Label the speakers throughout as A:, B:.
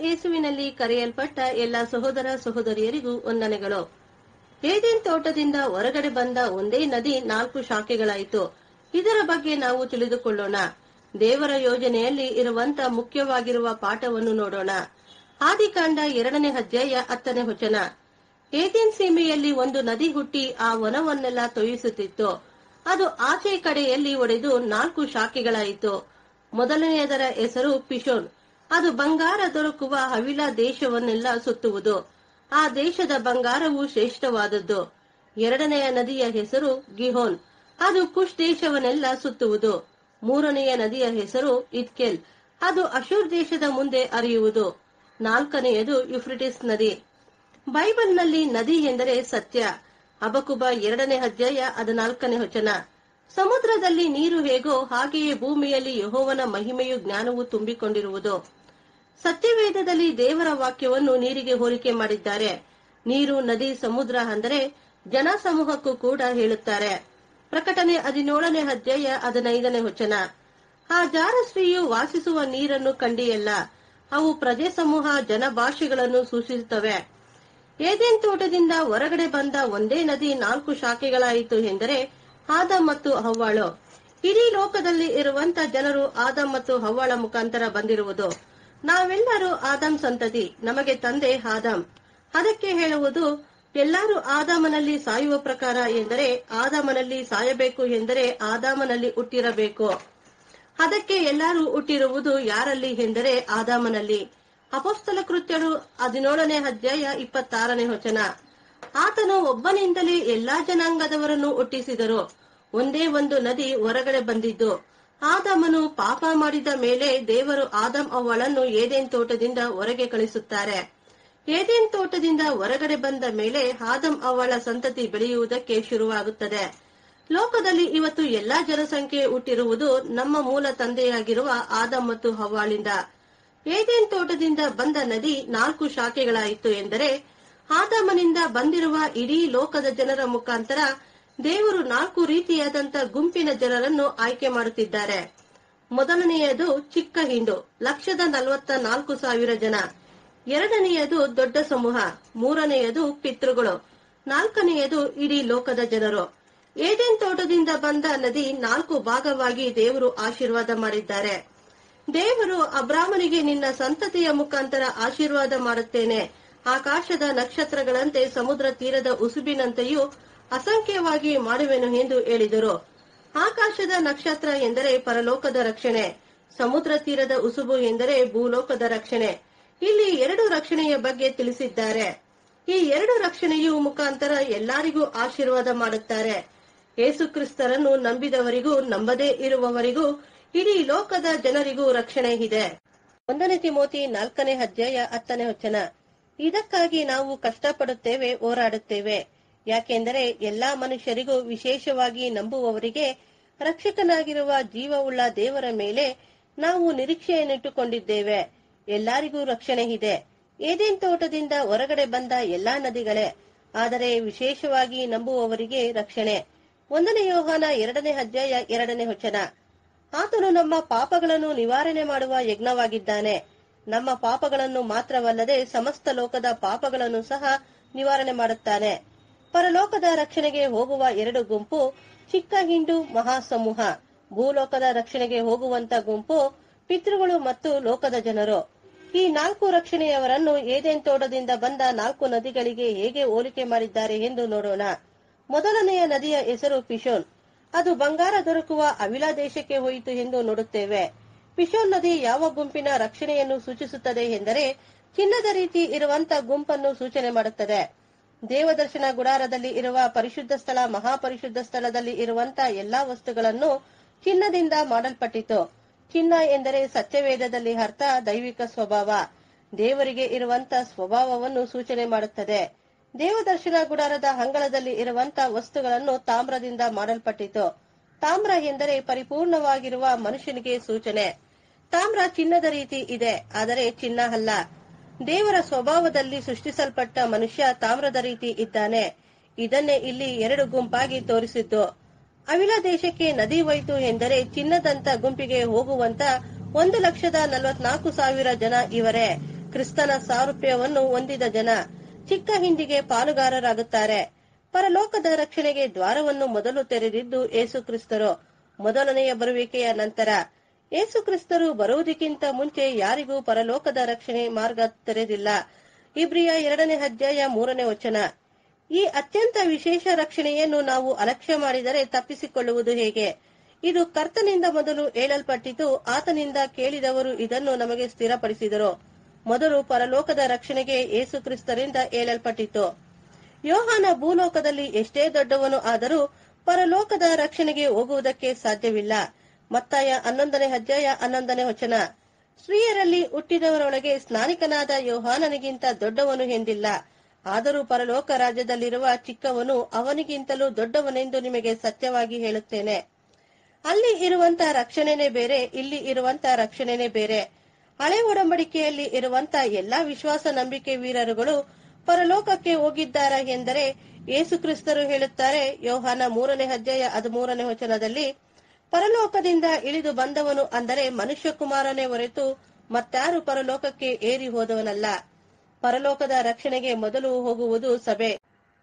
A: ಯೇಸುವಿನಲ್ಲಿ ಕರೆಯಲ್ಪಟ್ಟ ಎಲ್ಲ ಸಹೋದರ ಸಹೋದರಿಯರಿಗೂ ವಂದನೆಗಳು ಏದೇನ್ ತೋಟದಿಂದ ಹೊರಗಡೆ ಬಂದ ಒಂದೇ ನದಿ ನಾಲ್ಕು ಶಾಖೆಗಳಾಯಿತು ಇದರ ಬಗ್ಗೆ ನಾವು ತಿಳಿದುಕೊಳ್ಳೋಣ ದೇವರ ಯೋಜನೆಯಲ್ಲಿ ಇರುವಂತ ಮುಖ್ಯವಾಗಿರುವ ಪಾಠವನ್ನು ನೋಡೋಣ ಆದಿಕಾಂಡ ಎರಡನೇ ಅಧ್ಯಾಯ ಹತ್ತನೇ ವಚನ ಏದೇನ್ ಸೀಮೆಯಲ್ಲಿ ಒಂದು ನದಿ ಹುಟ್ಟಿ ಆ ವನವನ್ನೆಲ್ಲ ತೊಯಿಸುತ್ತಿತ್ತು ಅದು ಆಚೆ ಕಡೆಯಲ್ಲಿ ಒಡೆದು ನಾಲ್ಕು ಶಾಖೆಗಳಾಯಿತು ಮೊದಲನೆಯದರ ಹೆಸರು ಪಿಶೋನ್ ಅದು ಬಂಗಾರ ದೊರಕುವ ಹವಿಲ ದೇಶವನ್ನೆಲ್ಲ ಸುತ್ತುವುದು ಆ ದೇಶದ ಬಂಗಾರವು ಶ್ರೇಷ್ಠವಾದದ್ದು ಎರಡನೆಯ ನದಿಯ ಹೆಸರು ಗಿಹೋನ್ ಅದು ಕುಶ್ ದೇಶವನ್ನೆಲ್ಲ ಸುತ್ತುವುದು ಮೂರನೆಯ ನದಿಯ ಹೆಸರು ಇತ್ಕೆಲ್ ಅದು ಅಶೂರ್ ದೇಶದ ಮುಂದೆ ಹರಿಯುವುದು ನಾಲ್ಕನೆಯದು ಯುಫ್ರಿಟಿಸ್ ನದಿ ಬೈಬಲ್ನಲ್ಲಿ ನದಿ ಎಂದರೆ ಸತ್ಯ ಅಬಕುಬ ಎರಡನೇ ಅಧ್ಯಾಯ ಹದಿನಾಲ್ಕನೇ ವಚನ ಸಮುದ್ರದಲ್ಲಿ ನೀರು ಹೇಗೋ ಹಾಗೆಯೇ ಭೂಮಿಯಲ್ಲಿ ಯಹೋವನ ಮಹಿಮೆಯು ಜ್ಞಾನವು ತುಂಬಿಕೊಂಡಿರುವುದು ಸತ್ಯವೇದದಲ್ಲಿ ದೇವರ ವಾಕ್ಯವನ್ನು ನೀರಿಗೆ ಹೋಲಿಕೆ ಮಾಡಿದ್ದಾರೆ ನೀರು ನದಿ ಸಮುದ್ರ ಅಂದರೆ ಜನಸಮೂಹಕ್ಕೂ ಕೂಡ ಹೇಳುತ್ತಾರೆ ಪ್ರಕಟಣೆ ಹದಿನೇಳನೇ ಅಧ್ಯಾಯ ಹದಿನೈದನೇ ವಚನ ಆ ಜಾರ ಸ್ತ್ರೀಯು ವಾಸಿಸುವ ನೀರನ್ನು ಕಂಡಿಯಲ್ಲ ಅವು ಪ್ರಜೆ ಸಮೂಹ ಜನಭಾಷೆಗಳನ್ನು ಸೂಚಿಸುತ್ತವೆ ಏದೇನ್ ತೋಟದಿಂದ ಹೊರಗಡೆ ಬಂದ ಒಂದೇ ನದಿ ನಾಲ್ಕು ಶಾಖೆಗಳಾಯಿತು ಎಂದರೆ ಆದ ಮತ್ತು ಹವ್ವಾಳು ಇಡೀ ಲೋಕದಲ್ಲಿ ಇರುವಂತ ಜನರು ಆದಂ ಮತ್ತು ಹವ್ವಾಳ ಮುಖಾಂತರ ಬಂದಿರುವುದು ನಾವೆಲ್ಲರೂ ಆದಂ ಸಂತತಿ ನಮಗೆ ತಂದೆ ಆದಂ ಅದಕ್ಕೆ ಹೇಳುವುದು ಎಲ್ಲರೂ ಆದಾಮನಲ್ಲಿ ಸಾಯುವ ಪ್ರಕಾರ ಎಂದರೆ ಆದಾಮನಲ್ಲಿ ಸಾಯಬೇಕು ಎಂದರೆ ಆದಾಮನಲ್ಲಿ ಹುಟ್ಟಿರಬೇಕು ಅದಕ್ಕೆ ಎಲ್ಲರೂ ಹುಟ್ಟಿರುವುದು ಯಾರಲ್ಲಿ ಎಂದರೆ ಆದಾಮನಲ್ಲಿ ಅಪೋಸ್ತಲ ಕೃತ್ಯರು ಹದಿನೇಳನೇ ಅಧ್ಯಾಯ ಇಪ್ಪತ್ತಾರನೇ ವಚನ ಆತನು ಒಬ್ಬನಿಂದಲೇ ಎಲ್ಲಾ ಜನಾಂಗದವರನ್ನು ಹುಟ್ಟಿಸಿದರು ಒಂದೇ ಒಂದು ನದಿ ಹೊರಗಡೆ ಬಂದಿದ್ದು ಆದಾಮನು ಪಾಪ ಮಾಡಿದ ಮೇಲೆ ದೇವರು ಆದಂ ಅವಳನ್ನು ಏದೇನ್ ತೋಟದಿಂದ ಹೊರಗೆ ಕಳಿಸುತ್ತಾರೆ ಏದೇನ್ ತೋಟದಿಂದ ಹೊರಗಡೆ ಬಂದ ಮೇಲೆ ಆದಂ ಅವಳ ಸಂತತಿ ಬೆಳೆಯುವುದಕ್ಕೆ ಶುರುವಾಗುತ್ತದೆ ಲೋಕದಲ್ಲಿ ಇವತ್ತು ಎಲ್ಲಾ ಜನಸಂಖ್ಯೆ ಹುಟ್ಟಿರುವುದು ನಮ್ಮ ಮೂಲ ತಂದೆಯಾಗಿರುವ ಆದಂ ಮತ್ತು ಹವ್ವಾಳಿಂದ ಏದೇನ್ ತೋಟದಿಂದ ಬಂದ ನದಿ ನಾಲ್ಕು ಶಾಖೆಗಳಾಯಿತು ಎಂದರೆ ಆದಾಮನಿಂದ ಬಂದಿರುವ ಇಡೀ ಲೋಕದ ಜನರ ಮುಖಾಂತರ ದೇವರು ನಾಲ್ಕು ರೀತಿಯಾದಂತ ಗುಂಪಿನ ಜನರನ್ನು ಆಯ್ಕೆ ಮಾಡುತ್ತಿದ್ದಾರೆ ಮೊದಲನೆಯದು ಚಿಕ್ಕ ಹಿಂಡು ಲಕ್ಷದ ನಲವತ್ತ ನಾಲ್ಕು ಸಾವಿರ ಜನ ಎರಡನೆಯದು ದೊಡ್ಡ ಸಮೂಹ ಮೂರನೆಯದು ಪಿತೃಗಳು ನಾಲ್ಕನೆಯದು ಇಡೀ ಲೋಕದ ಜನರು ಏದೇನ್ ತೋಟದಿಂದ ಬಂದ ನದಿ ನಾಲ್ಕು ಭಾಗವಾಗಿ ದೇವರು ಆಶೀರ್ವಾದ ಮಾಡಿದ್ದಾರೆ ದೇವರು ಅಬ್ರಾಮನಿಗೆ ನಿನ್ನ ಸಂತತಿಯ ಮುಖಾಂತರ ಆಶೀರ್ವಾದ ಮಾಡುತ್ತೇನೆ ಆಕಾಶದ ನಕ್ಷತ್ರಗಳಂತೆ ಸಮುದ್ರ ತೀರದ ಉಸುಬಿನಂತೆಯೂ ಅಸಂಖ್ಯವಾಗಿ ಮಾಡುವೆನು ಎಂದು ಹೇಳಿದರು ಆಕಾಶದ ನಕ್ಷತ್ರ ಎಂದರೆ ಪರಲೋಕದ ರಕ್ಷಣೆ ಸಮುದ್ರ ತೀರದ ಉಸುಬು ಎಂದರೆ ಭೂಲೋಕದ ರಕ್ಷಣೆ ಇಲ್ಲಿ ಎರಡು ರಕ್ಷಣೆಯ ಬಗ್ಗೆ ತಿಳಿಸಿದ್ದಾರೆ ಈ ಎರಡು ರಕ್ಷಣೆಯು ಮುಖಾಂತರ ಎಲ್ಲರಿಗೂ ಆಶೀರ್ವಾದ ಮಾಡುತ್ತಾರೆ ಯೇಸು ಕ್ರಿಸ್ತರನ್ನು ನಂಬಿದವರಿಗೂ ನಂಬದೇ ಇರುವವರಿಗೂ ಇಡೀ ಲೋಕದ ಜನರಿಗೂ ರಕ್ಷಣೆ ಇದೆ ಒಂದನೇ ತಿಮೋತಿ ನಾಲ್ಕನೇ ಅಧ್ಯಾಯ ಹತ್ತನೇ ವಚನ ಇದಕ್ಕಾಗಿ ನಾವು ಕಷ್ಟಪಡುತ್ತೇವೆ ಹೋರಾಡುತ್ತೇವೆ ಯಾಕೆಂದರೆ ಎಲ್ಲಾ ಮನುಷ್ಯರಿಗೂ ವಿಶೇಷವಾಗಿ ನಂಬುವವರಿಗೆ ರಕ್ಷಕನಾಗಿರುವ ಜೀವವುಳ್ಳ ದೇವರ ಮೇಲೆ ನಾವು ನಿರೀಕ್ಷೆಯನ್ನಿಟ್ಟುಕೊಂಡಿದ್ದೇವೆ ಎಲ್ಲರಿಗೂ ರಕ್ಷಣೆ ಇದೆ ಏದೇನ್ ತೋಟದಿಂದ ಹೊರಗಡೆ ಬಂದ ಎಲ್ಲಾ ನದಿಗಳೇ ಆದರೆ ವಿಶೇಷವಾಗಿ ನಂಬುವವರಿಗೆ ರಕ್ಷಣೆ ಒಂದನೇ ಯೋಹಾನ ಎರಡನೇ ಅಧ್ಯಾಯ ಎರಡನೇ ವಚನ ಆತನು ನಮ್ಮ ಪಾಪಗಳನ್ನು ನಿವಾರಣೆ ಮಾಡುವ ಯಜ್ಞವಾಗಿದ್ದಾನೆ ನಮ್ಮ ಪಾಪಗಳನ್ನು ಮಾತ್ರವಲ್ಲದೆ ಸಮಸ್ತ ಲೋಕದ ಪಾಪಗಳನ್ನು ಸಹ ನಿವಾರಣೆ ಮಾಡುತ್ತಾನೆ ಪರಲೋಕದ ರಕ್ಷಣೆಗೆ ಹೋಗುವ ಎರಡು ಗುಂಪು ಚಿಕ್ಕ ಹಿಂಡು ಮಹಾಸಮೂಹ ಭೂಲೋಕದ ರಕ್ಷಣೆಗೆ ಹೋಗುವಂತ ಗುಂಪು ಪಿತೃಗಳು ಮತ್ತು ಲೋಕದ ಜನರು ಈ ನಾಲ್ಕು ರಕ್ಷಣೆಯವರನ್ನು ಏದೇನ್ ತೋಟದಿಂದ ಬಂದ ನಾಲ್ಕು ನದಿಗಳಿಗೆ ಹೇಗೆ ಹೋಲಿಕೆ ಮಾಡಿದ್ದಾರೆ ಎಂದು ನೋಡೋಣ ಮೊದಲನೆಯ ನದಿಯ ಹೆಸರು ಪಿಶೋನ್ ಅದು ಬಂಗಾರ ದೊರಕುವ ಅವಿಲಾ ದೇಶಕ್ಕೆ ಹೋಯಿತು ಎಂದು ನೋಡುತ್ತೇವೆ ಪಿಶೋನ್ ನದಿ ಯಾವ ಗುಂಪಿನ ರಕ್ಷಣೆಯನ್ನು ಸೂಚಿಸುತ್ತದೆ ಎಂದರೆ ಚಿನ್ನದ ರೀತಿ ಇರುವಂತ ಗುಂಪನ್ನು ಸೂಚನೆ ಮಾಡುತ್ತದೆ ದೇವದರ್ಶನ ಗುಡಾರದಲ್ಲಿ ಇರುವ ಪರಿಶುದ್ಧ ಸ್ಥಳ ಮಹಾಪರಿಶುದ್ಧ ಸ್ಥಳದಲ್ಲಿ ಇರುವಂತ ಎಲ್ಲಾ ವಸ್ತುಗಳನ್ನು ಚಿನ್ನದಿಂದ ಮಾಡಲ್ಪಟ್ಟಿತು ಚಿನ್ನ ಎಂದರೆ ಸತ್ಯವೇದದಲ್ಲಿ ಅರ್ಥ ದೈವಿಕ ಸ್ವಭಾವ ದೇವರಿಗೆ ಇರುವಂತ ಸ್ವಭಾವವನ್ನು ಸೂಚನೆ ಮಾಡುತ್ತದೆ ದೇವದರ್ಶನ ಗುಡಾರದ ಅಂಗಳದಲ್ಲಿ ಇರುವಂತ ವಸ್ತುಗಳನ್ನು ತಾಮ್ರದಿಂದ ಮಾಡಲ್ಪಟ್ಟಿತು ತಾಮ್ರ ಎಂದರೆ ಪರಿಪೂರ್ಣವಾಗಿರುವ ಮನುಷ್ಯನಿಗೆ ಸೂಚನೆ ತಾಮ್ರ ಚಿನ್ನದ ರೀತಿ ಇದೆ ಆದರೆ ಚಿನ್ನ ಅಲ್ಲ ದೇವರ ಸ್ವಭಾವದಲ್ಲಿ ಸೃಷ್ಟಿಸಲ್ಪಟ್ಟ ಮನುಷ್ಯ ತಾಮ್ರದ ರೀತಿ ಇದ್ದಾನೆ ಇದನ್ನೇ ಇಲ್ಲಿ ಎರಡು ಗುಂಪಾಗಿ ತೋರಿಸಿದ್ದು ಅವಿಲ ದೇಶಕ್ಕೆ ನದಿ ಹೋಯಿತು ಎಂದರೆ ಚಿನ್ನದಂತ ಗುಂಪಿಗೆ ಹೋಗುವಂತ ಒಂದು ಲಕ್ಷದ ನಲವತ್ನಾಲ್ಕು ಸಾವಿರ ಜನ ಇವರೇ ಕ್ರಿಸ್ತನ ಸಾರೂಪ್ಯವನ್ನು ಹೊಂದಿದ ಜನ ಚಿಕ್ಕ ಹಿಂಡಿಗೆ ಪಾಲುಗಾರರಾಗುತ್ತಾರೆ ಪರಲೋಕದ ರಕ್ಷಣೆಗೆ ದ್ವಾರವನ್ನು ಮೊದಲು ತೆರೆದಿದ್ದು ಏಸು ಕ್ರಿಸ್ತರು ಮೊದಲನೆಯ ಬರುವಿಕೆಯ ನಂತರ ಏಸು ಕ್ರಿಸ್ತರು ಬರುವುದಕ್ಕಿಂತ ಮುಂಚೆ ಯಾರಿಗೂ ಪರಲೋಕದ ರಕ್ಷಣೆ ಮಾರ್ಗ ತೆರೆದಿಲ್ಲ ಇಬ್ರಿಯ ಎರಡನೇ ಅಧ್ಯಾಯ ಮೂರನೇ ವಚನ ಈ ಅತ್ಯಂತ ವಿಶೇಷ ರಕ್ಷಣೆಯನ್ನು ನಾವು ಅಲಕ್ಷ್ಯ ಮಾಡಿದರೆ ತಪ್ಪಿಸಿಕೊಳ್ಳುವುದು ಹೇಗೆ ಇದು ಕರ್ತನಿಂದ ಮೊದಲು ಹೇಳಲ್ಪಟ್ಟಿತು ಆತನಿಂದ ಕೇಳಿದವರು ಇದನ್ನು ನಮಗೆ ಸ್ಥಿರಪಡಿಸಿದರು ಮೊದಲು ಪರಲೋಕದ ರಕ್ಷಣೆಗೆ ಏಸು ಕ್ರಿಸ್ತರಿಂದ ಹೇಳಲ್ಪಟ್ಟಿತು ಯೋಹಾನ ಭೂಲೋಕದಲ್ಲಿ ಎಷ್ಟೇ ದೊಡ್ಡವನು ಆದರೂ ಪರಲೋಕದ ರಕ್ಷಣೆಗೆ ಹೋಗುವುದಕ್ಕೆ ಸಾಧ್ಯವಿಲ್ಲ ಮತ್ತಾಯ ಹನ್ನೊಂದನೇ ಅಧ್ಯಾಯ ಹನ್ನೊಂದನೇ ವಚನ ಸ್ತ್ರೀಯರಲ್ಲಿ ಹುಟ್ಟಿದವರೊಳಗೆ ಸ್ನಾನಿಕನಾದ ಯೋಹಾನನಿಗಿಂತ ದೊಡ್ಡವನು ಎಂದಿಲ್ಲ ಆದರೂ ಪರಲೋಕ ರಾಜ್ಯದಲ್ಲಿರುವ ಚಿಕ್ಕವನು ಅವನಿಗಿಂತಲೂ ದೊಡ್ಡವನೆಂದು ನಿಮಗೆ ಸತ್ಯವಾಗಿ ಹೇಳುತ್ತೇನೆ ಅಲ್ಲಿ ಇರುವಂತ ರಕ್ಷಣೆನೇ ಬೇರೆ ಇಲ್ಲಿ ಇರುವಂತ ರಕ್ಷಣೆನೇ ಬೇರೆ ಹಳೆ ಒಡಂಬಡಿಕೆಯಲ್ಲಿ ಇರುವಂತ ಎಲ್ಲಾ ವಿಶ್ವಾಸ ನಂಬಿಕೆ ವೀರರುಗಳು ಪರಲೋಕಕ್ಕೆ ಹೋಗಿದ್ದಾರ ಎಂದರೆ ಯೇಸು ಕ್ರಿಸ್ತರು ಹೇಳುತ್ತಾರೆ ಯೋಹಾನ ಮೂರನೇ ಅಧ್ಯಾಯ ಹದಿಮೂರನೇ ವಚನದಲ್ಲಿ ಪರಲೋಕದಿಂದ ಇಳಿದು ಬಂದವನು ಅಂದರೆ ಮನುಷ್ಯ ಕುಮಾರನೇ ಹೊರತು ಮತ್ತಾರು ಪರಲೋಕಕ್ಕೆ ಏರಿ ಹೋದವನಲ್ಲ ಪರಲೋಕದ ರಕ್ಷಣೆಗೆ ಮೊದಲು ಹೋಗುವುದು ಸಭೆ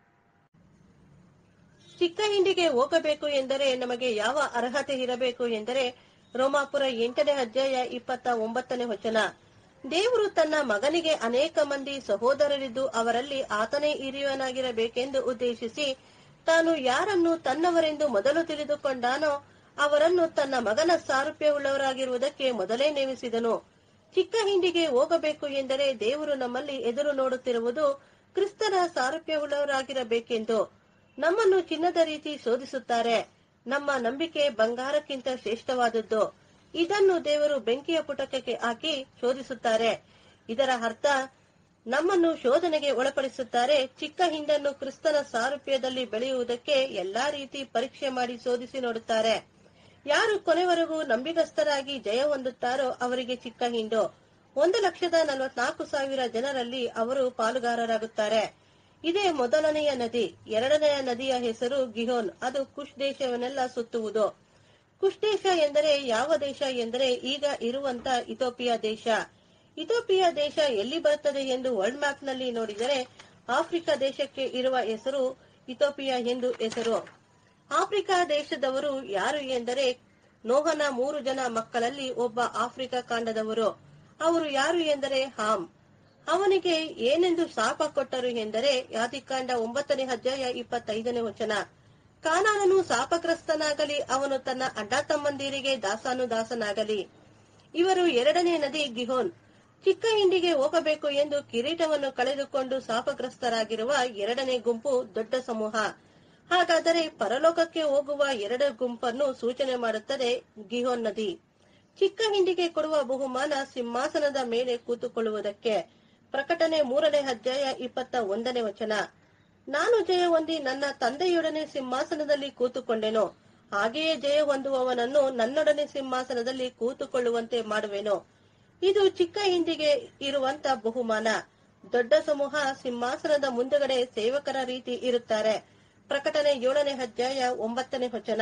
A: ಚಿಕ್ಕ ಹಿಂಡಿಗೆ ಹೋಗಬೇಕು ಎಂದರೆ ನಮಗೆ ಯಾವ ಅರ್ಹತೆ ಇರಬೇಕು ಎಂದರೆ ರೋಮಾಪುರ ಎಂಟನೇ ಅಧ್ಯಾಯ ಇಪ್ಪತ್ತ ಒಂಬತ್ತನೇ ವಚನ ದೇವರು ತನ್ನ ಮಗನಿಗೆ ಅನೇಕ ಮಂದಿ ಸಹೋದರರಿದ್ದು ಅವರಲ್ಲಿ ಆತನೇ ಹಿರಿಯವನಾಗಿರಬೇಕೆಂದು ಉದ್ದೇಶಿಸಿ ತಾನು ಯಾರನ್ನು ತನ್ನವರೆಂದು ಮೊದಲು ತಿಳಿದುಕೊಂಡಾನೋ ಅವರನ್ನು ತನ್ನ ಮಗನ ಸಾರೂಪ್ಯವುಳ್ಳವರಾಗಿರುವುದಕ್ಕೆ ಮೊದಲೇ ನೇಮಿಸಿದನು ಚಿಕ್ಕ ಹಿಂಡಿಗೆ ಹೋಗಬೇಕು ಎಂದರೆ ದೇವರು ನಮ್ಮಲ್ಲಿ ಎದುರು ನೋಡುತ್ತಿರುವುದು ಕ್ರಿಸ್ತನ ಸಾರೂಪ್ಯವುಳ್ಳವರಾಗಿರಬೇಕೆಂದು ನಮ್ಮನ್ನು ಚಿನ್ನದ ರೀತಿ ಶೋಧಿಸುತ್ತಾರೆ ನಮ್ಮ ನಂಬಿಕೆ ಬಂಗಾರಕ್ಕಿಂತ ಶ್ರೇಷ್ಠವಾದದ್ದು ಇದನ್ನು ದೇವರು ಬೆಂಕಿಯ ಪುಟಕಕ್ಕೆ ಹಾಕಿ ಶೋಧಿಸುತ್ತಾರೆ ಇದರ ಅರ್ಥ ನಮ್ಮನ್ನು ಶೋಧನೆಗೆ ಒಳಪಡಿಸುತ್ತಾರೆ ಚಿಕ್ಕ ಹಿಂಡನ್ನು ಕ್ರಿಸ್ತನ ಸಾರೂಪ್ಯದಲ್ಲಿ ಬೆಳೆಯುವುದಕ್ಕೆ ಎಲ್ಲಾ ರೀತಿ ಪರೀಕ್ಷೆ ಮಾಡಿ ಶೋಧಿಸಿ ನೋಡುತ್ತಾರೆ ಯಾರು ಕೊನೆವರೆಗೂ ನಂಬಿಗಸ್ತರಾಗಿ ಜಯ ಹೊಂದುತ್ತಾರೋ ಅವರಿಗೆ ಚಿಕ್ಕ ಹಿಂಡು ಒಂದು ಲಕ್ಷದ ನಲವತ್ನಾಲ್ಕು ಸಾವಿರ ಜನರಲ್ಲಿ ಅವರು ಪಾಲುಗಾರರಾಗುತ್ತಾರೆ ಇದೇ ಮೊದಲನೆಯ ನದಿ ಎರಡನೆಯ ನದಿಯ ಹೆಸರು ಗಿಹೋನ್ ಅದು ಕುಶ್ ದೇಶವನ್ನೆಲ್ಲ ಸುತ್ತುವುದು ಕುಶ್ ದೇಶ ಎಂದರೆ ಯಾವ ದೇಶ ಎಂದರೆ ಈಗ ಇರುವಂತ ಇಥೋಪಿಯಾ ದೇಶ ಇಥೋಪಿಯಾ ದೇಶ ಎಲ್ಲಿ ಬರುತ್ತದೆ ಎಂದು ವರ್ಲ್ಡ್ ಮ್ಯಾಪ್ ನಲ್ಲಿ ನೋಡಿದರೆ ಆಫ್ರಿಕಾ ದೇಶಕ್ಕೆ ಇರುವ ಹೆಸರು ಇಥೋಪಿಯಾ ಎಂದು ಹೆಸರು ಆಫ್ರಿಕಾ ದೇಶದವರು ಯಾರು ಎಂದರೆ ನೋಹನ ಮೂರು ಜನ ಮಕ್ಕಳಲ್ಲಿ ಒಬ್ಬ ಆಫ್ರಿಕಾ ಖಂಡದವರು ಅವರು ಯಾರು ಎಂದರೆ ಹಾಮ್ ಅವನಿಗೆ ಏನೆಂದು ಶಾಪ ಕೊಟ್ಟರು ಎಂದರೆ ಯಾದಿಕಾಂಡ ಒಂಬತ್ತನೇ ಅಧ್ಯಾಯ ಇಪ್ಪತ್ತೈದನೇ ವಚನ ಕಾನಾನನು ಶಾಪಗ್ರಸ್ತನಾಗಲಿ ಅವನು ತನ್ನ ಅಡ್ಡ ತಮ್ಮಂದಿರಿಗೆ ದಾಸಾನು ದಾಸನಾಗಲಿ ಇವರು ಎರಡನೇ ನದಿ ಗಿಹೋನ್ ಚಿಕ್ಕ ಹಿಂಡಿಗೆ ಹೋಗಬೇಕು ಎಂದು ಕಿರೀಟವನ್ನು ಕಳೆದುಕೊಂಡು ಶಾಪಗ್ರಸ್ತರಾಗಿರುವ ಎರಡನೇ ಗುಂಪು ದೊಡ್ಡ ಸಮೂಹ ಹಾಗಾದರೆ ಪರಲೋಕಕ್ಕೆ ಹೋಗುವ ಎರಡು ಗುಂಪನ್ನು ಸೂಚನೆ ಮಾಡುತ್ತದೆ ಗಿಹೋನ್ ನದಿ ಚಿಕ್ಕ ಹಿಂಡಿಗೆ ಕೊಡುವ ಬಹುಮಾನ ಸಿಂಹಾಸನದ ಮೇಲೆ ಕೂತುಕೊಳ್ಳುವುದಕ್ಕೆ ಪ್ರಕಟಣೆ ಮೂರನೇ ಅಧ್ಯಾಯ ಇಪ್ಪತ್ತ ಒಂದನೇ ವಚನ ನಾನು ಜಯ ಹೊಂದಿ ನನ್ನ ತಂದೆಯೊಡನೆ ಸಿಂಹಾಸನದಲ್ಲಿ ಕೂತುಕೊಂಡೆನು ಹಾಗೆಯೇ ಜಯ ಹೊಂದುವವನನ್ನು ನನ್ನೊಡನೆ ಸಿಂಹಾಸನದಲ್ಲಿ ಕೂತುಕೊಳ್ಳುವಂತೆ ಮಾಡುವೆನು ಇದು ಚಿಕ್ಕ ಹಿಂಡಿಗೆ ಇರುವಂತ ಬಹುಮಾನ ದೊಡ್ಡ ಸಮೂಹ ಸಿಂಹಾಸನದ ಮುಂದಗಡೆ ಸೇವಕರ ರೀತಿ ಇರುತ್ತಾರೆ ಪ್ರಕಟಣೆ ಏಳನೇ ಅಧ್ಯಾಯ ಒಂಬತ್ತನೇ ವಚನ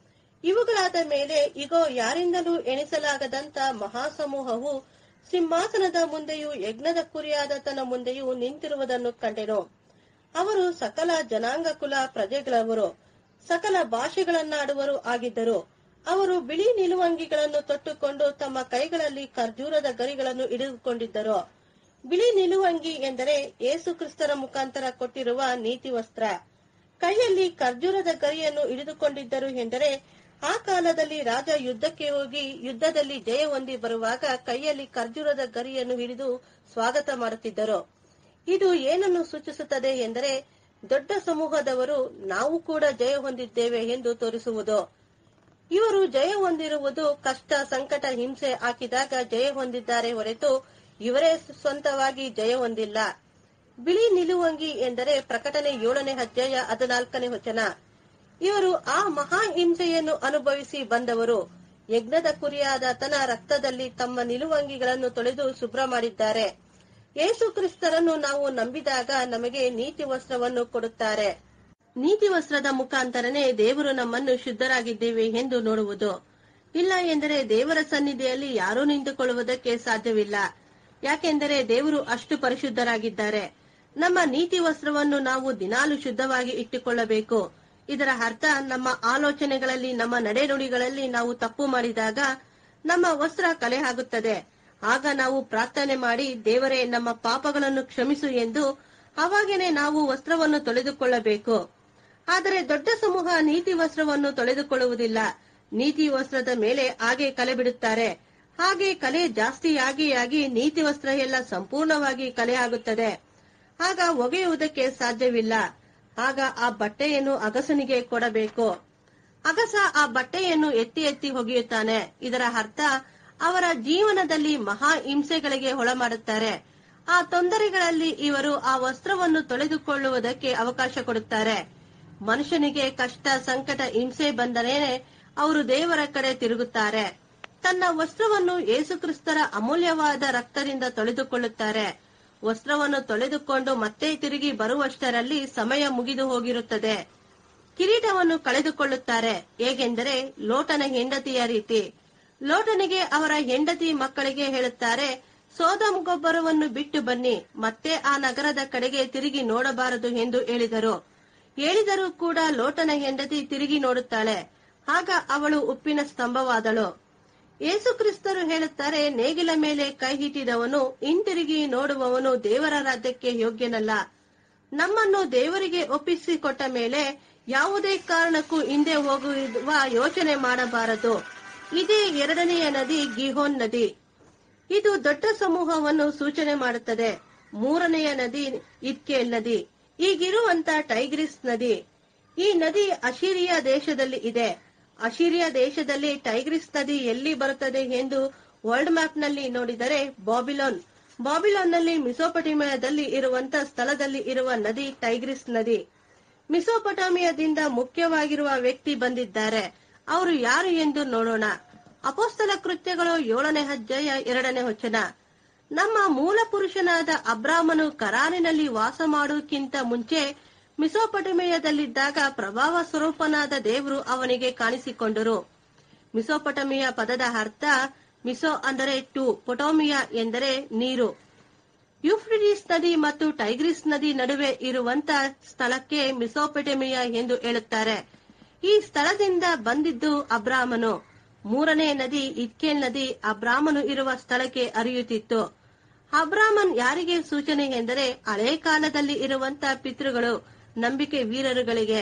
A: ಇವುಗಳಾದ ಮೇಲೆ ಇಗೋ ಯಾರಿಂದಲೂ ಎಣಿಸಲಾಗದಂತ ಮಹಾಸಮೂಹವು ಸಿಂಹಾಸನದ ಮುಂದೆಯೂ ಯಜ್ಞದ ಕುರಿಯಾದ ತನ್ನ ಮುಂದೆಯೂ ನಿಂತಿರುವುದನ್ನು ಕಂಡೆನು ಅವರು ಸಕಲ ಜನಾಂಗ ಕುಲ ಪ್ರಜೆಗಳವರು ಸಕಲ ಭಾಷೆಗಳನ್ನಾಡುವರು ಆಗಿದ್ದರು ಅವರು ಬಿಳಿ ನಿಲುವಂಗಿಗಳನ್ನು ತೊಟ್ಟುಕೊಂಡು ತಮ್ಮ ಕೈಗಳಲ್ಲಿ ಖರ್ಜೂರದ ಗರಿಗಳನ್ನು ಹಿಡಿದುಕೊಂಡಿದ್ದರು ಬಿಳಿ ನಿಲುವಂಗಿ ಎಂದರೆ ಯೇಸು ಕ್ರಿಸ್ತರ ಮುಖಾಂತರ ಕೊಟ್ಟಿರುವ ನೀತಿ ವಸ್ತ್ರ ಕೈಯಲ್ಲಿ ಖರ್ಜೂರದ ಗರಿಯನ್ನು ಹಿಡಿದುಕೊಂಡಿದ್ದರು ಎಂದರೆ ಆ ಕಾಲದಲ್ಲಿ ರಾಜ ಯುದ್ಧಕ್ಕೆ ಹೋಗಿ ಯುದ್ಧದಲ್ಲಿ ಜಯ ಹೊಂದಿ ಬರುವಾಗ ಕೈಯಲ್ಲಿ ಖರ್ಜೂರದ ಗರಿಯನ್ನು ಹಿಡಿದು ಸ್ವಾಗತ ಮಾಡುತ್ತಿದ್ದರು ಇದು ಏನನ್ನು ಸೂಚಿಸುತ್ತದೆ ಎಂದರೆ ದೊಡ್ಡ ಸಮೂಹದವರು ನಾವು ಕೂಡ ಜಯ ಹೊಂದಿದ್ದೇವೆ ಎಂದು ತೋರಿಸುವುದು ಇವರು ಜಯ ಹೊಂದಿರುವುದು ಕಷ್ಟ ಸಂಕಟ ಹಿಂಸೆ ಹಾಕಿದಾಗ ಜಯ ಹೊಂದಿದ್ದಾರೆ ಹೊರತು ಇವರೇ ಸ್ವಂತವಾಗಿ ಜಯ ಹೊಂದಿಲ್ಲ ಬಿಳಿ ನಿಲುವಂಗಿ ಎಂದರೆ ಪ್ರಕಟಣೆ ಏಳನೇ ಅಧ್ಯಾಯ ಹದಿನಾಲ್ಕನೇ ವಚನ ಇವರು ಆ ಮಹಾ ಹಿಂಸೆಯನ್ನು ಅನುಭವಿಸಿ ಬಂದವರು ಯಜ್ಞದ ಕುರಿಯಾದ ತನ್ನ ರಕ್ತದಲ್ಲಿ ತಮ್ಮ ನಿಲುವಂಗಿಗಳನ್ನು ತೊಳೆದು ಶುಭ್ರ ಮಾಡಿದ್ದಾರೆ ಯೇಸು ಕ್ರಿಸ್ತರನ್ನು ನಾವು ನಂಬಿದಾಗ ನಮಗೆ ನೀತಿ ವಸ್ತ್ರವನ್ನು ಕೊಡುತ್ತಾರೆ ನೀತಿ ವಸ್ತ್ರದ ಮುಖಾಂತರನೇ ದೇವರು ನಮ್ಮನ್ನು ಶುದ್ಧರಾಗಿದ್ದೇವೆ ಎಂದು ನೋಡುವುದು ಇಲ್ಲ ಎಂದರೆ ದೇವರ ಸನ್ನಿಧಿಯಲ್ಲಿ ಯಾರೂ ನಿಂತುಕೊಳ್ಳುವುದಕ್ಕೆ ಸಾಧ್ಯವಿಲ್ಲ ಯಾಕೆಂದರೆ ದೇವರು ಅಷ್ಟು ಪರಿಶುದ್ಧರಾಗಿದ್ದಾರೆ ನಮ್ಮ ನೀತಿ ವಸ್ತ್ರವನ್ನು ನಾವು ದಿನಾಲು ಶುದ್ಧವಾಗಿ ಇಟ್ಟುಕೊಳ್ಳಬೇಕು ಇದರ ಅರ್ಥ ನಮ್ಮ ಆಲೋಚನೆಗಳಲ್ಲಿ ನಮ್ಮ ನಡೆನುಡಿಗಳಲ್ಲಿ ನಾವು ತಪ್ಪು ಮಾಡಿದಾಗ ನಮ್ಮ ವಸ್ತ್ರ ಕಲೆ ಆಗುತ್ತದೆ ಆಗ ನಾವು ಪ್ರಾರ್ಥನೆ ಮಾಡಿ ದೇವರೇ ನಮ್ಮ ಪಾಪಗಳನ್ನು ಕ್ಷಮಿಸು ಎಂದು ಅವಾಗೇನೆ ನಾವು ವಸ್ತ್ರವನ್ನು ತೊಳೆದುಕೊಳ್ಳಬೇಕು ಆದರೆ ದೊಡ್ಡ ಸಮೂಹ ನೀತಿ ವಸ್ತ್ರವನ್ನು ತೊಳೆದುಕೊಳ್ಳುವುದಿಲ್ಲ ನೀತಿ ವಸ್ತ್ರದ ಮೇಲೆ ಹಾಗೆ ಕಲೆ ಬಿಡುತ್ತಾರೆ ಹಾಗೆ ಕಲೆ ಜಾಸ್ತಿಯಾಗಿ ಆಗಿ ನೀತಿ ವಸ್ತ್ರ ಎಲ್ಲ ಸಂಪೂರ್ಣವಾಗಿ ಕಲೆ ಆಗುತ್ತದೆ ಆಗ ಒಗೆಯುವುದಕ್ಕೆ ಸಾಧ್ಯವಿಲ್ಲ ಆಗ ಆ ಬಟ್ಟೆಯನ್ನು ಅಗಸನಿಗೆ ಕೊಡಬೇಕು ಅಗಸ ಆ ಬಟ್ಟೆಯನ್ನು ಎತ್ತಿ ಎತ್ತಿ ಒಗೆಯುತ್ತಾನೆ ಇದರ ಅರ್ಥ ಅವರ ಜೀವನದಲ್ಲಿ ಮಹಾ ಹಿಂಸೆಗಳಿಗೆ ಒಳಮಾಡುತ್ತಾರೆ ಆ ತೊಂದರೆಗಳಲ್ಲಿ ಇವರು ಆ ವಸ್ತ್ರವನ್ನು ತೊಳೆದುಕೊಳ್ಳುವುದಕ್ಕೆ ಅವಕಾಶ ಕೊಡುತ್ತಾರೆ ಮನುಷ್ಯನಿಗೆ ಕಷ್ಟ ಸಂಕಟ ಹಿಂಸೆ ಬಂದರೇನೆ ಅವರು ದೇವರ ಕಡೆ ತಿರುಗುತ್ತಾರೆ ತನ್ನ ವಸ್ತ್ರವನ್ನು ಯೇಸುಕ್ರಿಸ್ತರ ಅಮೂಲ್ಯವಾದ ರಕ್ತದಿಂದ ತೊಳೆದುಕೊಳ್ಳುತ್ತಾರೆ ವಸ್ತ್ರವನ್ನು ತೊಳೆದುಕೊಂಡು ಮತ್ತೆ ತಿರುಗಿ ಬರುವಷ್ಟರಲ್ಲಿ ಸಮಯ ಮುಗಿದು ಹೋಗಿರುತ್ತದೆ ಕಿರೀಟವನ್ನು ಕಳೆದುಕೊಳ್ಳುತ್ತಾರೆ ಹೇಗೆಂದರೆ ಲೋಟನ ಹೆಂಡತಿಯ ರೀತಿ ಲೋಟನಿಗೆ ಅವರ ಹೆಂಡತಿ ಮಕ್ಕಳಿಗೆ ಹೇಳುತ್ತಾರೆ ಸೋದಮ್ ಗೊಬ್ಬರವನ್ನು ಬಿಟ್ಟು ಬನ್ನಿ ಮತ್ತೆ ಆ ನಗರದ ಕಡೆಗೆ ತಿರುಗಿ ನೋಡಬಾರದು ಎಂದು ಹೇಳಿದರು ಹೇಳಿದರೂ ಕೂಡ ಲೋಟನ ಹೆಂಡತಿ ತಿರುಗಿ ನೋಡುತ್ತಾಳೆ ಆಗ ಅವಳು ಉಪ್ಪಿನ ಸ್ತಂಭವಾದಳು ಯೇಸುಕ್ರಿಸ್ತರು ಹೇಳುತ್ತಾರೆ ನೇಗಿಲ ಮೇಲೆ ಕೈ ಹಿಟ್ಟಿದವನು ಹಿಂತಿರುಗಿ ನೋಡುವವನು ದೇವರ ರಾಜ್ಯಕ್ಕೆ ಯೋಗ್ಯನಲ್ಲ ನಮ್ಮನ್ನು ದೇವರಿಗೆ ಒಪ್ಪಿಸಿಕೊಟ್ಟ ಮೇಲೆ ಯಾವುದೇ ಕಾರಣಕ್ಕೂ ಹಿಂದೆ ಹೋಗುವ ಯೋಚನೆ ಮಾಡಬಾರದು ಇದೇ ಎರಡನೆಯ ನದಿ ಗಿಹೋನ್ ನದಿ ಇದು ದೊಡ್ಡ ಸಮೂಹವನ್ನು ಸೂಚನೆ ಮಾಡುತ್ತದೆ ಮೂರನೆಯ ನದಿ ಇತ್ಕೇಲ್ ನದಿ ಈಗಿರುವಂತ ಟೈಗ್ರಿಸ್ ನದಿ ಈ ನದಿ ಅಶೀರಿಯಾ ದೇಶದಲ್ಲಿ ಇದೆ ಅಶೀರಿಯಾ ದೇಶದಲ್ಲಿ ಟೈಗ್ರಿಸ್ ನದಿ ಎಲ್ಲಿ ಬರುತ್ತದೆ ಎಂದು ವರ್ಲ್ಡ್ ಮ್ಯಾಪ್ ನಲ್ಲಿ ನೋಡಿದರೆ ಬಾಬಿಲೋನ್ ಬಾಬಿಲೋನ್ನಲ್ಲಿ ಮಿಸೋಪಟಿಮಿಯಾದಲ್ಲಿ ಇರುವಂತ ಸ್ಥಳದಲ್ಲಿ ಇರುವ ನದಿ ಟೈಗ್ರಿಸ್ ನದಿ ಮಿಸೋಪಟಾಮಿಯಾದಿಂದ ಮುಖ್ಯವಾಗಿರುವ ವ್ಯಕ್ತಿ ಬಂದಿದ್ದಾರೆ ಅವರು ಯಾರು ಎಂದು ನೋಡೋಣ ಅಪೋಸ್ತಲ ಕೃತ್ಯಗಳು ಏಳನೇ ಅಧ್ಯಾಯ ಎರಡನೇ ವಚನ ನಮ್ಮ ಮೂಲ ಪುರುಷನಾದ ಅಬ್ರಾಮನು ಕರಾನಿನಲ್ಲಿ ವಾಸ ಮಾಡುವುದಕ್ಕಿಂತ ಮುಂಚೆ ಮಿಸೋಪಟಮಿಯದಲ್ಲಿದ್ದಾಗ ಪ್ರಭಾವ ಸ್ವರೂಪನಾದ ದೇವರು ಅವನಿಗೆ ಕಾಣಿಸಿಕೊಂಡರು ಮಿಸೋಪಟಮಿಯ ಪದದ ಅರ್ಥ ಮಿಸೋ ಅಂದರೆ ಟು ಪೊಟೋಮಿಯಾ ಎಂದರೆ ನೀರು ಯುಫ್ರಿಡಿಸ್ ನದಿ ಮತ್ತು ಟೈಗ್ರಿಸ್ ನದಿ ನಡುವೆ ಇರುವಂತ ಸ್ಥಳಕ್ಕೆ ಮಿಸೋಪಟಮಿಯಾ ಎಂದು ಹೇಳುತ್ತಾರೆ ಈ ಸ್ಥಳದಿಂದ ಬಂದಿದ್ದು ಅಬ್ರಾಮನು ಮೂರನೇ ನದಿ ಇತ್ಕೇಲ್ ನದಿ ಅಬ್ರಾಮನು ಇರುವ ಸ್ಥಳಕ್ಕೆ ಹರಿಯುತ್ತಿತ್ತು ಅಬ್ರಾಮನ್ ಯಾರಿಗೆ ಸೂಚನೆ ಎಂದರೆ ಹಳೆ ಕಾಲದಲ್ಲಿ ಇರುವಂತ ಪಿತೃಗಳು ನಂಬಿಕೆ ವೀರರುಗಳಿಗೆ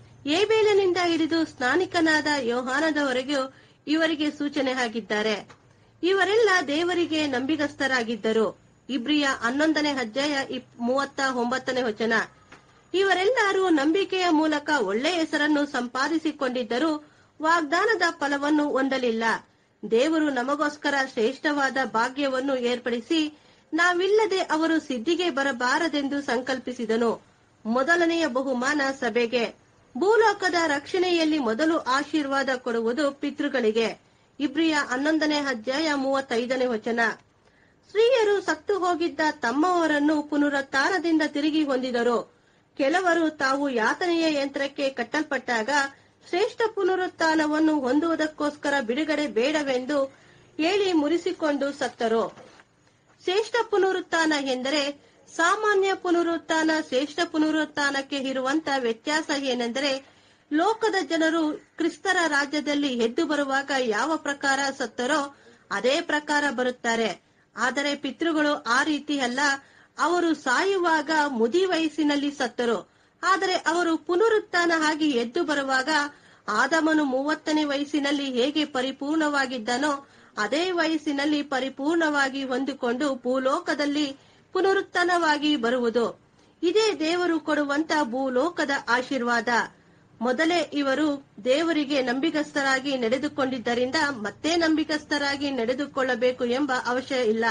A: ಏಬೇಲನಿಂದ ಹಿಡಿದು ಸ್ನಾನಿಕನಾದ ಯೋಹಾನದವರೆಗೂ ಇವರಿಗೆ ಸೂಚನೆ ಆಗಿದ್ದಾರೆ ಇವರೆಲ್ಲ ದೇವರಿಗೆ ನಂಬಿಗಸ್ತರಾಗಿದ್ದರು ಇಬ್ರಿಯ ಹನ್ನೊಂದನೇ ಅಧ್ಯಾಯ ಇಪ್- ಮೂವತ್ತ ಒಂಬತ್ತನೇ ವಚನ ಇವರೆಲ್ಲರೂ ನಂಬಿಕೆಯ ಮೂಲಕ ಒಳ್ಳೆ ಹೆಸರನ್ನು ಸಂಪಾದಿಸಿಕೊಂಡಿದ್ದರೂ ವಾಗ್ದಾನದ ಫಲವನ್ನು ಹೊಂದಲಿಲ್ಲ ದೇವರು ನಮಗೋಸ್ಕರ ಶ್ರೇಷ್ಠವಾದ ಭಾಗ್ಯವನ್ನು ಏರ್ಪಡಿಸಿ ನಾವಿಲ್ಲದೆ ಅವರು ಸಿದ್ಧಿಗೆ ಬರಬಾರದೆಂದು ಸಂಕಲ್ಪಿಸಿದನು ಮೊದಲನೆಯ ಬಹುಮಾನ ಸಭೆಗೆ ಭೂಲೋಕದ ರಕ್ಷಣೆಯಲ್ಲಿ ಮೊದಲು ಆಶೀರ್ವಾದ ಕೊಡುವುದು ಪಿತೃಗಳಿಗೆ ಇಬ್ರಿಯ ಹನ್ನೊಂದನೇ ಅಧ್ಯಾಯ ಮೂವತ್ತೈದನೇ ವಚನ ಸ್ತ್ರೀಯರು ಸತ್ತು ಹೋಗಿದ್ದ ತಮ್ಮವರನ್ನು ಪುನರುತ್ಥಾನದಿಂದ ತಿರುಗಿ ಹೊಂದಿದರು ಕೆಲವರು ತಾವು ಯಾತನೆಯ ಯಂತ್ರಕ್ಕೆ ಕಟ್ಟಲ್ಪಟ್ಟಾಗ ಶ್ರೇಷ್ಠ ಪುನರುತ್ಥಾನವನ್ನು ಹೊಂದುವುದಕ್ಕೋಸ್ಕರ ಬಿಡುಗಡೆ ಬೇಡವೆಂದು ಹೇಳಿ ಮುರಿಸಿಕೊಂಡು ಸತ್ತರು ಶ್ರೇಷ್ಠ ಪುನರುತ್ಥಾನ ಎಂದರೆ ಸಾಮಾನ್ಯ ಪುನರುತ್ಥಾನ ಶ್ರೇಷ್ಠ ಪುನರುತ್ಥಾನಕ್ಕೆ ಇರುವಂತ ವ್ಯತ್ಯಾಸ ಏನೆಂದರೆ ಲೋಕದ ಜನರು ಕ್ರಿಸ್ತರ ರಾಜ್ಯದಲ್ಲಿ ಎದ್ದು ಬರುವಾಗ ಯಾವ ಪ್ರಕಾರ ಸತ್ತರೋ ಅದೇ ಪ್ರಕಾರ ಬರುತ್ತಾರೆ ಆದರೆ ಪಿತೃಗಳು ಆ ರೀತಿ ಅಲ್ಲ ಅವರು ಸಾಯುವಾಗ ಮುದಿ ವಯಸ್ಸಿನಲ್ಲಿ ಸತ್ತರು ಆದರೆ ಅವರು ಪುನರುತ್ಥಾನ ಆಗಿ ಎದ್ದು ಬರುವಾಗ ಆದಮನು ಮೂವತ್ತನೇ ವಯಸ್ಸಿನಲ್ಲಿ ಹೇಗೆ ಪರಿಪೂರ್ಣವಾಗಿದ್ದನೋ ಅದೇ ವಯಸ್ಸಿನಲ್ಲಿ ಪರಿಪೂರ್ಣವಾಗಿ ಹೊಂದಿಕೊಂಡು ಭೂಲೋಕದಲ್ಲಿ ಪುನರುತ್ಥಾನವಾಗಿ ಬರುವುದು ಇದೇ ದೇವರು ಕೊಡುವಂತ ಭೂಲೋಕದ ಆಶೀರ್ವಾದ ಮೊದಲೇ ಇವರು ದೇವರಿಗೆ ನಂಬಿಗಸ್ತರಾಗಿ ನಡೆದುಕೊಂಡಿದ್ದರಿಂದ ಮತ್ತೆ ನಂಬಿಗಸ್ತರಾಗಿ ನಡೆದುಕೊಳ್ಳಬೇಕು ಎಂಬ ಅವಶ್ಯ ಇಲ್ಲ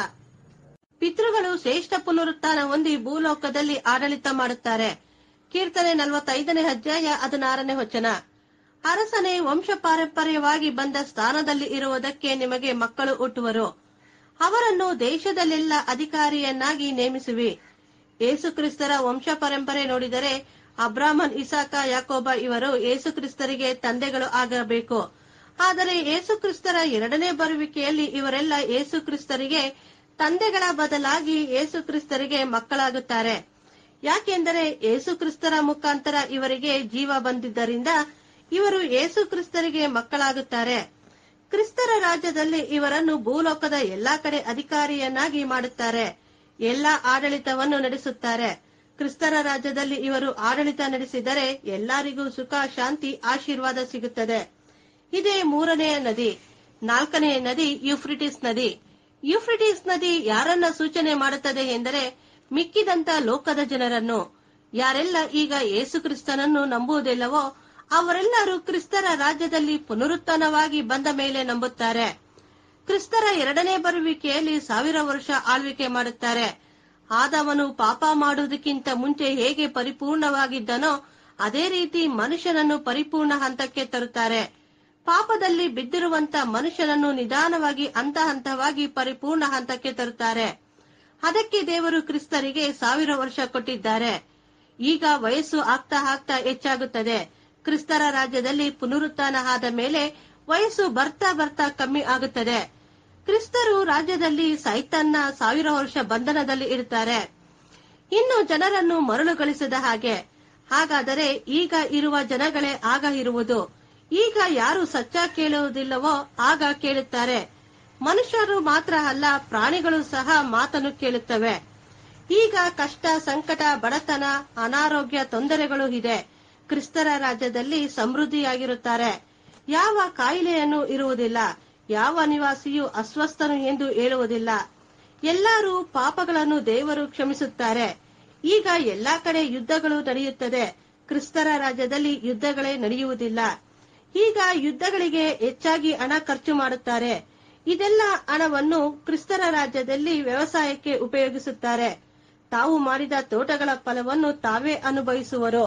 A: ಪಿತೃಗಳು ಶ್ರೇಷ್ಠ ಪುನರುತ್ಥಾನ ಹೊಂದಿ ಭೂಲೋಕದಲ್ಲಿ ಆಡಳಿತ ಮಾಡುತ್ತಾರೆ ಕೀರ್ತನೆ ನಲವತ್ತೈದನೇ ಅಧ್ಯಾಯ ಹದಿನಾರನೇ ವಚನ ಅರಸನೇ ವಂಶ ಪಾರಂಪರ್ಯವಾಗಿ ಬಂದ ಸ್ಥಾನದಲ್ಲಿ ಇರುವುದಕ್ಕೆ ನಿಮಗೆ ಮಕ್ಕಳು ಹುಟ್ಟುವರು ಅವರನ್ನು ದೇಶದಲ್ಲೆಲ್ಲ ಅಧಿಕಾರಿಯನ್ನಾಗಿ ನೇಮಿಸುವಿ ಯೇಸುಕ್ರಿಸ್ತರ ವಂಶ ಪರಂಪರೆ ನೋಡಿದರೆ ಅಬ್ರಾಹ್ಮನ್ ಇಸಾಕ ಯಾಕೋಬ ಇವರು ಯೇಸುಕ್ರಿಸ್ತರಿಗೆ ತಂದೆಗಳು ಆಗಬೇಕು ಆದರೆ ಯೇಸುಕ್ರಿಸ್ತರ ಎರಡನೇ ಬರುವಿಕೆಯಲ್ಲಿ ಇವರೆಲ್ಲ ಯೇಸುಕ್ರಿಸ್ತರಿಗೆ ತಂದೆಗಳ ಬದಲಾಗಿ ಯೇಸು ಕ್ರಿಸ್ತರಿಗೆ ಮಕ್ಕಳಾಗುತ್ತಾರೆ ಯಾಕೆಂದರೆ ಯೇಸು ಕ್ರಿಸ್ತರ ಮುಖಾಂತರ ಇವರಿಗೆ ಜೀವ ಬಂದಿದ್ದರಿಂದ ಇವರು ಯೇಸು ಕ್ರಿಸ್ತರಿಗೆ ಮಕ್ಕಳಾಗುತ್ತಾರೆ ಕ್ರಿಸ್ತರ ರಾಜ್ಯದಲ್ಲಿ ಇವರನ್ನು ಭೂಲೋಕದ ಎಲ್ಲಾ ಕಡೆ ಅಧಿಕಾರಿಯನ್ನಾಗಿ ಮಾಡುತ್ತಾರೆ ಎಲ್ಲಾ ಆಡಳಿತವನ್ನು ನಡೆಸುತ್ತಾರೆ ಕ್ರಿಸ್ತರ ರಾಜ್ಯದಲ್ಲಿ ಇವರು ಆಡಳಿತ ನಡೆಸಿದರೆ ಎಲ್ಲರಿಗೂ ಸುಖ ಶಾಂತಿ ಆಶೀರ್ವಾದ ಸಿಗುತ್ತದೆ ಇದೇ ಮೂರನೆಯ ನದಿ ನಾಲ್ಕನೆಯ ನದಿ ಯುಫ್ರಿಟಿಸ್ ನದಿ ಯುಫ್ರಿಟಿಸ್ ನದಿ ಯಾರನ್ನ ಸೂಚನೆ ಮಾಡುತ್ತದೆ ಎಂದರೆ ಮಿಕ್ಕಿದಂತ ಲೋಕದ ಜನರನ್ನು ಯಾರೆಲ್ಲ ಈಗ ಯೇಸು ಕ್ರಿಸ್ತನನ್ನು ನಂಬುವುದಿಲ್ಲವೋ ಅವರೆಲ್ಲರೂ ಕ್ರಿಸ್ತರ ರಾಜ್ಯದಲ್ಲಿ ಪುನರುತ್ಥಾನವಾಗಿ ಬಂದ ಮೇಲೆ ನಂಬುತ್ತಾರೆ ಕ್ರಿಸ್ತರ ಎರಡನೇ ಬರುವಿಕೆಯಲ್ಲಿ ಸಾವಿರ ವರ್ಷ ಆಳ್ವಿಕೆ ಮಾಡುತ್ತಾರೆ ಆದವನು ಪಾಪ ಮಾಡುವುದಕ್ಕಿಂತ ಮುಂಚೆ ಹೇಗೆ ಪರಿಪೂರ್ಣವಾಗಿದ್ದನೋ ಅದೇ ರೀತಿ ಮನುಷ್ಯನನ್ನು ಪರಿಪೂರ್ಣ ಹಂತಕ್ಕೆ ತರುತ್ತಾರೆ ಪಾಪದಲ್ಲಿ ಬಿದ್ದಿರುವಂತ ಮನುಷ್ಯನನ್ನು ನಿಧಾನವಾಗಿ ಹಂತ ಹಂತವಾಗಿ ಪರಿಪೂರ್ಣ ಹಂತಕ್ಕೆ ತರುತ್ತಾರೆ ಅದಕ್ಕೆ ದೇವರು ಕ್ರಿಸ್ತರಿಗೆ ಸಾವಿರ ವರ್ಷ ಕೊಟ್ಟಿದ್ದಾರೆ ಈಗ ವಯಸ್ಸು ಆಗ್ತಾ ಆಗ್ತಾ ಹೆಚ್ಚಾಗುತ್ತದೆ ಕ್ರಿಸ್ತರ ರಾಜ್ಯದಲ್ಲಿ ಪುನರುತ್ಥಾನ ಆದ ಮೇಲೆ ವಯಸ್ಸು ಬರ್ತಾ ಬರ್ತಾ ಕಮ್ಮಿ ಆಗುತ್ತದೆ ಕ್ರಿಸ್ತರು ರಾಜ್ಯದಲ್ಲಿ ಸೈತನ್ನ ಸಾವಿರ ವರ್ಷ ಬಂಧನದಲ್ಲಿ ಇರುತ್ತಾರೆ ಇನ್ನು ಜನರನ್ನು ಮರಳುಗೊಳಿಸಿದ ಹಾಗೆ ಹಾಗಾದರೆ ಈಗ ಇರುವ ಜನಗಳೇ ಆಗ ಇರುವುದು ಈಗ ಯಾರು ಸಚ್ಚ ಕೇಳುವುದಿಲ್ಲವೋ ಆಗ ಕೇಳುತ್ತಾರೆ ಮನುಷ್ಯರು ಮಾತ್ರ ಅಲ್ಲ ಪ್ರಾಣಿಗಳು ಸಹ ಮಾತನ್ನು ಕೇಳುತ್ತವೆ ಈಗ ಕಷ್ಟ ಸಂಕಟ ಬಡತನ ಅನಾರೋಗ್ಯ ತೊಂದರೆಗಳು ಇದೆ ಕ್ರಿಸ್ತರ ರಾಜ್ಯದಲ್ಲಿ ಸಮೃದ್ಧಿಯಾಗಿರುತ್ತಾರೆ ಯಾವ ಕಾಯಿಲೆಯನ್ನು ಇರುವುದಿಲ್ಲ ಯಾವ ನಿವಾಸಿಯು ಅಸ್ವಸ್ಥನು ಎಂದು ಹೇಳುವುದಿಲ್ಲ ಎಲ್ಲರೂ ಪಾಪಗಳನ್ನು ದೇವರು ಕ್ಷಮಿಸುತ್ತಾರೆ ಈಗ ಎಲ್ಲಾ ಕಡೆ ಯುದ್ಧಗಳು ನಡೆಯುತ್ತದೆ ಕ್ರಿಸ್ತರ ರಾಜ್ಯದಲ್ಲಿ ಯುದ್ಧಗಳೇ ನಡೆಯುವುದಿಲ್ಲ ಈಗ ಯುದ್ಧಗಳಿಗೆ ಹೆಚ್ಚಾಗಿ ಹಣ ಖರ್ಚು ಮಾಡುತ್ತಾರೆ ಇದೆಲ್ಲ ಹಣವನ್ನು ಕ್ರಿಸ್ತರ ರಾಜ್ಯದಲ್ಲಿ ವ್ಯವಸಾಯಕ್ಕೆ ಉಪಯೋಗಿಸುತ್ತಾರೆ ತಾವು ಮಾಡಿದ ತೋಟಗಳ ಫಲವನ್ನು ತಾವೇ ಅನುಭವಿಸುವರು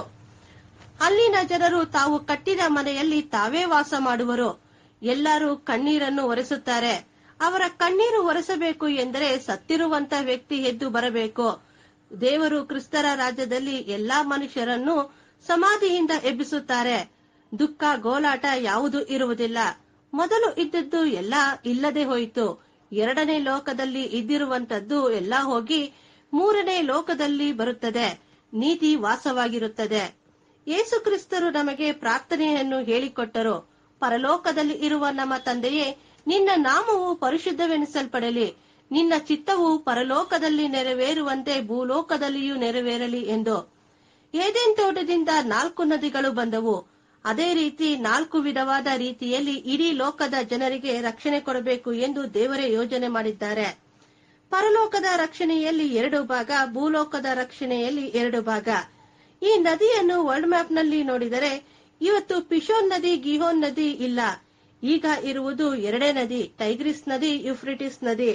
A: ಅಲ್ಲಿನ ಜನರು ತಾವು ಕಟ್ಟಿದ ಮನೆಯಲ್ಲಿ ತಾವೇ ವಾಸ ಮಾಡುವರು ಎಲ್ಲರೂ ಕಣ್ಣೀರನ್ನು ಒರೆಸುತ್ತಾರೆ ಅವರ ಕಣ್ಣೀರು ಒರೆಸಬೇಕು ಎಂದರೆ ಸತ್ತಿರುವಂತ ವ್ಯಕ್ತಿ ಎದ್ದು ಬರಬೇಕು ದೇವರು ಕ್ರಿಸ್ತರ ರಾಜ್ಯದಲ್ಲಿ ಎಲ್ಲಾ ಮನುಷ್ಯರನ್ನು ಸಮಾಧಿಯಿಂದ ಎಬ್ಬಿಸುತ್ತಾರೆ ದುಃಖ ಗೋಲಾಟ ಯಾವುದು ಇರುವುದಿಲ್ಲ ಮೊದಲು ಇದ್ದದ್ದು ಎಲ್ಲ ಇಲ್ಲದೆ ಹೋಯಿತು ಎರಡನೇ ಲೋಕದಲ್ಲಿ ಇದ್ದಿರುವಂತದ್ದು ಎಲ್ಲ ಹೋಗಿ ಮೂರನೇ ಲೋಕದಲ್ಲಿ ಬರುತ್ತದೆ ನೀತಿ ವಾಸವಾಗಿರುತ್ತದೆ ಯೇಸು ಕ್ರಿಸ್ತರು ನಮಗೆ ಪ್ರಾರ್ಥನೆಯನ್ನು ಹೇಳಿಕೊಟ್ಟರು ಪರಲೋಕದಲ್ಲಿ ಇರುವ ನಮ್ಮ ತಂದೆಯೇ ನಿನ್ನ ನಾಮವು ಪರಿಶುದ್ಧವೆನಿಸಲ್ಪಡಲಿ ನಿನ್ನ ಚಿತ್ತವು ಪರಲೋಕದಲ್ಲಿ ನೆರವೇರುವಂತೆ ಭೂಲೋಕದಲ್ಲಿಯೂ ನೆರವೇರಲಿ ಎಂದು ಏದೇನ್ ತೋಟದಿಂದ ನಾಲ್ಕು ನದಿಗಳು ಬಂದವು ಅದೇ ರೀತಿ ನಾಲ್ಕು ವಿಧವಾದ ರೀತಿಯಲ್ಲಿ ಇಡೀ ಲೋಕದ ಜನರಿಗೆ ರಕ್ಷಣೆ ಕೊಡಬೇಕು ಎಂದು ದೇವರೇ ಯೋಜನೆ ಮಾಡಿದ್ದಾರೆ ಪರಲೋಕದ ರಕ್ಷಣೆಯಲ್ಲಿ ಎರಡು ಭಾಗ ಭೂಲೋಕದ ರಕ್ಷಣೆಯಲ್ಲಿ ಎರಡು ಭಾಗ ಈ ನದಿಯನ್ನು ವರ್ಲ್ಡ್ ಮ್ಯಾಪ್ ನಲ್ಲಿ ನೋಡಿದರೆ ಇವತ್ತು ಪಿಶೋನ್ ನದಿ ಗಿಹೋನ್ ನದಿ ಇಲ್ಲ ಈಗ ಇರುವುದು ಎರಡೇ ನದಿ ಟೈಗ್ರಿಸ್ ನದಿ ಯುಫ್ರಿಟಿಸ್ ನದಿ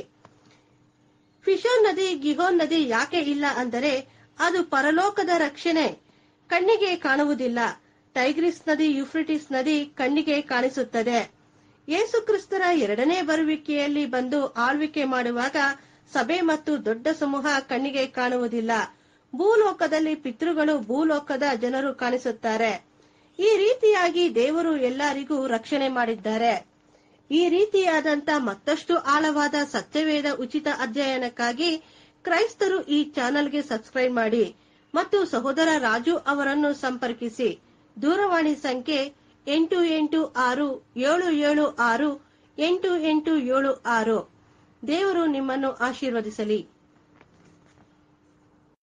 A: ಫಿಶೋನ್ ನದಿ ಗಿಹೋನ್ ನದಿ ಯಾಕೆ ಇಲ್ಲ ಅಂದರೆ ಅದು ಪರಲೋಕದ ರಕ್ಷಣೆ ಕಣ್ಣಿಗೆ ಕಾಣುವುದಿಲ್ಲ ಟೈಗ್ರಿಸ್ ನದಿ ಯುಫ್ರಿಟಿಸ್ ನದಿ ಕಣ್ಣಿಗೆ ಕಾಣಿಸುತ್ತದೆ ಯೇಸು ಕ್ರಿಸ್ತರ ಎರಡನೇ ಬರುವಿಕೆಯಲ್ಲಿ ಬಂದು ಆಳ್ವಿಕೆ ಮಾಡುವಾಗ ಸಭೆ ಮತ್ತು ದೊಡ್ಡ ಸಮೂಹ ಕಣ್ಣಿಗೆ ಕಾಣುವುದಿಲ್ಲ ಭೂಲೋಕದಲ್ಲಿ ಪಿತೃಗಳು ಭೂಲೋಕದ ಜನರು ಕಾಣಿಸುತ್ತಾರೆ ಈ ರೀತಿಯಾಗಿ ದೇವರು ಎಲ್ಲರಿಗೂ ರಕ್ಷಣೆ ಮಾಡಿದ್ದಾರೆ ಈ ರೀತಿಯಾದಂತ ಮತ್ತಷ್ಟು ಆಳವಾದ ಸತ್ಯವೇದ ಉಚಿತ ಅಧ್ಯಯನಕ್ಕಾಗಿ ಕ್ರೈಸ್ತರು ಈ ಚಾನೆಲ್ಗೆ ಸಬ್ಸ್ಕ್ರೈಬ್ ಮಾಡಿ ಮತ್ತು ಸಹೋದರ ರಾಜು ಅವರನ್ನು ಸಂಪರ್ಕಿಸಿ ದೂರವಾಣಿ ಸಂಖ್ಯೆ ಎಂಟು ಎಂಟು ಆರು ಏಳು ಏಳು ಆರು ಎಂಟು ಎಂಟು ಏಳು ಆರು ದೇವರು ನಿಮ್ಮನ್ನು ಆಶೀರ್ವದಿಸಲಿ